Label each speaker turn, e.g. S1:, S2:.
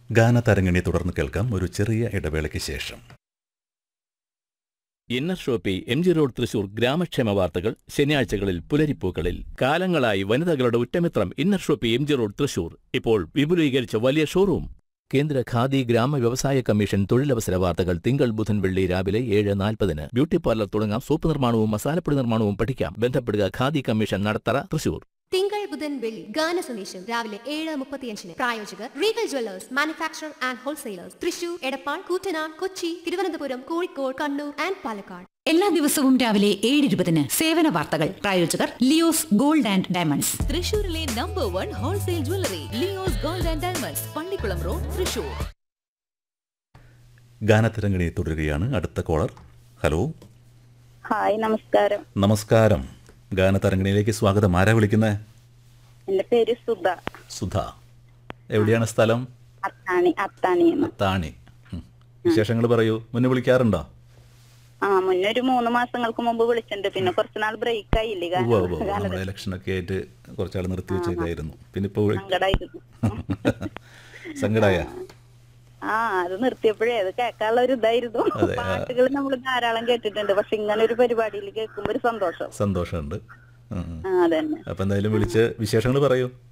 S1: ഗാനതരങ്ങിണി തുടർന്ന് കേൾക്കാം ഒരു ചെറിയ ഇടവേളയ്ക്ക് ശേഷം
S2: inner shoppy M G road Thrissur ഗ്രാമക്ഷേമ വാർത്തകൾ ശനിയാഴ്ചകളിൽ പുലരിപ്പൂക്കളിൽ കാലങ്ങളായി വനിതകളുടെ ഉറ്റമിത്രം inner shoppy M G road Thrissur ഇപ്പോൾ വിപുലീകരിച്ച വലിയ ഷോറൂം കേന്ദ്ര ഖാദി ഗ്രാമ വ്യവസായ കമ്മീഷൻ തൊഴിലവസര വാർത്തകൾ തിങ്കൾ ബുധൻ വെള്ളി രാവിലെ ഏഴ് നാൽപ്പതിന് ബ്യൂട്ടി പാർലർ തുടങ്ങാം സോപ്പ് നിർമ്മാണവും മസാലപ്പൊടി നിർമ്മാണവും പഠിക്കാം ബന്ധപ്പെടുക ഖാദി കമ്മീഷൻ നടത്തറ തൃശൂർ
S3: തിങ്കൾ ബുധൻ വെള്ളി ഗാന സന്ദേശം രാവിലെ ഏഴ് മുപ്പത്തിയഞ്ചിന് പ്രായോജകർ Regal jewellers manufacture and wholesalers Thrissur Edappal Koottanad Kochi Thiruvananthapuram Kozhikode Kannur and Palakkad
S4: എല്ലാ ദിവസവും രാവിലെ ഏഴ് ഇരുപതിന് സേവന വാർത്തകൾ പ്രായോജകർ ലിയോസ് ഗോൾഡ് ആൻഡ് ഡയമണ്ട്സ്
S5: തൃശൂരിലെ number one wholesale jewellery Leo's gold and diamonds Pallikkulam road Thrissur
S1: ഗാനതരങ്ങിണി തുടരുകയാണ് അടുത്ത കോളർ ഹലോ
S6: ഹായ് നമസ്കാരം
S1: നമസ്കാരം ഗാനതരങ്ങിണിയിലേക്ക് സ്വാഗതം ആരാ വിളിക്കുന്നത്
S6: എന്റെ പേര് സുധ
S1: സുധ എവിടെയാണ് സ്ഥലം
S6: അത്താണി അത്താണി എന്ന്
S1: താണി ഉം. വിശേഷങ്ങൾ പറയൂ മുന്നേ വിളിക്കാറുണ്ടോ
S6: ആ മുന്നേ ഒരു മൂന്ന് മാസങ്ങൾക്ക് മുമ്പ് വിളിച്ചിട്ടുണ്ട് പിന്നെ കുറച്ചുനാൾ ബ്രേക്ക് ആയില്ലേ
S1: ഉവ്വ് ഉവ്വ് ഉവ്വ്. നമ്മുടെ ഇലക്ഷൻ ഒക്കെ ആയിട്ട് കുറച്ചാൾ നിർത്തി വെച്ചേക്കായിരുന്നു പിന്നെ ഇപ്പൊ വിളി-
S6: സങ്കടായിരുന്നു
S1: സങ്കടായ
S6: ആ അത് നിർത്തിയപ്പോഴേ അത് കേൾക്കാനുള്ള ഒരു ഇതായിരുന്നു
S1: അതെ, ആ.
S6: പാട്ടുകൾ നമ്മൾ ധാരാളം കേട്ടിട്ടുണ്ട് പക്ഷെ ഇങ്ങനെ ഒരു പരിപാടിയിൽ കേൾക്കുമ്പോ ഒരു സന്തോഷം
S1: സന്തോഷമുണ്ട് ഉം, ഉം.
S6: ആ അതന്നെ
S1: അപ്പൊ എന്തായാലും വിളിച്ച് വിശേഷങ്ങൾ പറയൂ